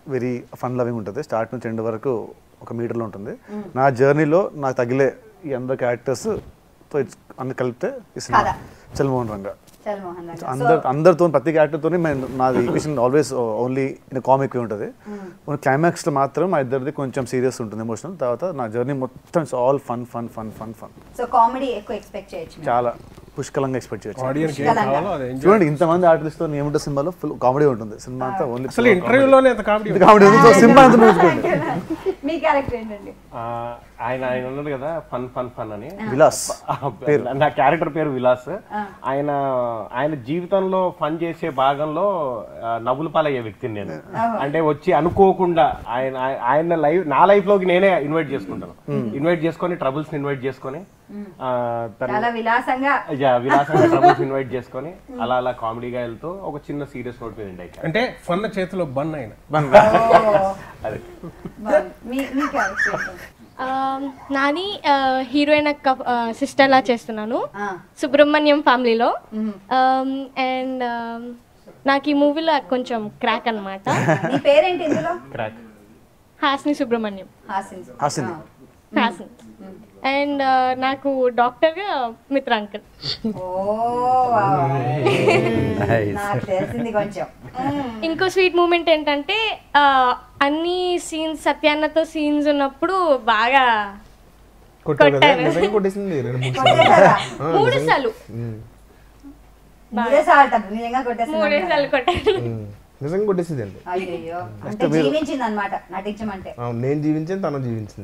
Very fun loving ఉంటుంది start నుంచి end వరకు ఒక మీటర్లో ఉంటుంది నా జర్నీలో నాకు తగిలే ఈ అందరు క్యారెక్టర్స్ అన్ని కలిపితే ఈ సినిమా కథ. చల్మోహన్ రంగా చల్ మోహన్ రంగా. అందరు అందరితో ప్రతి క్యారెక్టర్తో నాది equation always only in comic ఉంటుంది క్లైమాక్స్లో మాత్రం మా ఇద్దరిది కొంచెం సీరియస్ ఉంటుంది ఎమోషనల్ తర్వాత నా జర్నీ మొత్తం it's all fun fun fun fun fun so comedy ఎక్కువ ఎక్స్పెక్ట్ చేయొచ్చు మీరు. చాలా పుష్కలంగా ఎక్స్పెక్ట్ చేయొచ్చు ఆడియన్స్ ఏం పుష్కలంగా. కావాలో అది enjoy చూడండి ఇంతమంది ఆర్టిస్ట్తో ఏముంటుంది సినిమాలో ఫుల్ కామెడీ ఉంటుంది సినిమా అంతా ఓన్లీ అసలు ఇంటర్వ్యూలోనే అంత కామెడీ కామెడీ ఉంది సో సినిమా అంతా చూసుకోండి మీ క్యారెక్టర్ ఏంటండి ఆయన ఆయన ఉన్నాడు కదా ఫన్ ఫన్ ఫన్ అని విలాస్ పేరు నా క్యారెక్టర్ పేరు విలాస్ ఆయన ఆయన జీవితంలో ఫన్ చేసే భాగంలో ఆ, నవ్వుల పాలయ్యే వ్యక్తిని నేను అంటే వచ్చి అనుకోకుండా ఆయన ఆయ- ఆయన లైఫ్ నా లైఫ్ లోకి నేనే ఇన్వైట్ చేసుకుంటాను ఇన్వైట్ చేసుకొని ట్రబుల్స్ ఇన్వైట్ చేసుకొని ఆ, తన- చాలా విలాసంగా యా, విలాసంగా ట్రబుల్స్ ఇన్వైట్ చేసుకొని అలా అలా కామెడీగా వెళ్తూ ఒక చిన్న సీరియస్ నోట్ మీద ఎండ్ అంటే ఫన్న చేతిలో బన్ అయిన ఓ, అదే బాగుంది. మీ మీ క్యారెక్టర్ ఏంటి? ఆమ్, నాని హీరోయిన్ సిస్టర్ లా చేస్తున్నాను ఆ, సుబ్రహ్మణ్యం ఫ్యామిలీలో అండ్ నాకు ఈ మూవీలో కొంచెం క్రాక్ అన్నమాట మీ పేరేంటి ఇందులో క్రాక్ హాస్ని సుబ్రహ్మణ్యం హాసిన్ హాసిని. ఆ. హాస్ని అండ్ నాకు డాక్టర్గా మిత్ర అంకుల్ ఓ వావ్. నాకు తెలిసింది కొంచెం మ్మ్. ఇంకో స్వీట్ మూమెంట్ ఏంటంటే ఆ, అన్ని సీన్స్ సత్యాన్నతో సీన్స్ ఉన్నప్పుడు బాగా కొట్టావు కదా కొట్టాను. నిజంగా కొట్టేసింది రెండు మూడు కొట్టేశారా? మూడు సార్లు మూడే సార్లు తప్పు నిజంగా మూడే కొట్టేస్తున్నా సార్లు కొట్టాను ఉమ్. నిజంగా కొట్టేసింది అండి అయ్యో అంటే జీవించింది అనమాట నటించమంటే అవును, నేను జీవించాను తను జీవించింది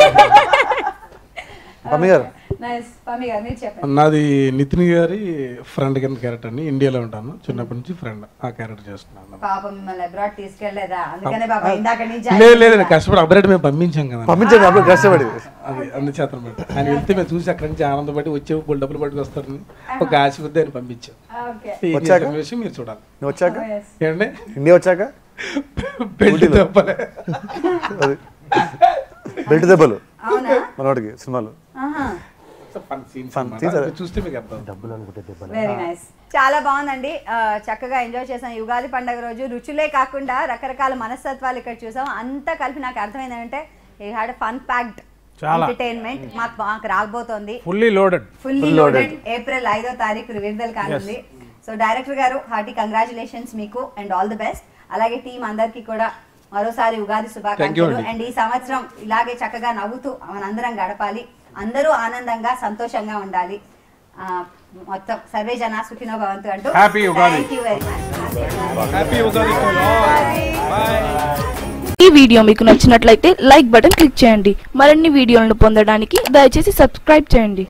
మమ్మీ గారు నైస్ పమ్మి గారు మీరు చెప్పండి నాది నితిన్ గారి ఫ్రెండ్ కింద క్యారెక్టర్ అండి ఇండియాలో ఉంటాను చిన్నప్పటి నుంచి ఫ్రెండ్ ఆ క్యారెక్టర్ చేస్తున్నాను పాపం మిమ్మల్ని అబ్రాడ్ తీసుకెళ్లేదా అందుకనే పాపం ఇందాక నుంచి లేదు లేదండి కష్టపడి అప్డేట్ మేము పంపించాం కదా పంపించండి అప్పుడు కష్టపడి అది అందుచేత అనమాట ఆయన వెళ్తే మేము చూసి అక్కడి నుంచి ఆనందపడి వచ్చే బోల్ డబ్బులు పట్టుకొస్తారని ఒక ఆశ కొద్ది ఆయన పంపించాం ఓకే ఏం వచ్చాక? చేశారనే విషయం మీరు చూడాలి నువ్వు వచ్చాక ఏమండి ఇండియా వచ్చాక బెల్ట్ తప్పలే అది బెల్ట్ దెబ్బలు అవునా మనోడికి సినిమాలు ఆహా ఫన్ సీన్స్ Fun scenes అదే. చూస్తే మీకు అర్థం వెరీ నైస్ చాలా బాగుందండి ఆ, చక్కగా ఎంజాయ్ చేసాం యుగాది పండగ రోజు రుచులే కాకుండా రకరకాల మనస్తత్వాలు ఇక్కడ చూసాం అంతా కలిపి నాకు అర్థమైంది ఏంటంటే ఈ హ్యాడ్ ఫన్ ప్యాక్డ్ చాలా. ఎంటర్టైన్మెంట్ మాకు మాకు రాబోతోంది fully loaded fully loaded April ఐదో తారీఖు విడుదల కానుంది సో డైరెక్టర్ గారు హార్టీ కంగ్రాచులేషన్స్ మీకు అండ్ ఆల్ ది బెస్ట్ అలాగే టీం అందరికీ కూడా మరోసారి ఉగాది శుభాకాంక్షలు అండ్ ఈ సంవత్సరం ఇలాగే చక్కగా నవ్వుతూ మనందరం గడపాలి అందరూ ఆనందంగా సంతోషంగా ఉండాలి ఆ, మొత్తం సర్వే జన సుఖినో భవంతు అంటూ Happy Ugadi. Thank you very much happy Ugadi ఈ వీడియో మీకు నచ్చినట్లయితే లైక్ బటన్ క్లిక్ చేయండి మరిన్ని వీడియోలను పొందడానికి దయచేసి సబ్స్క్రైబ్ చేయండి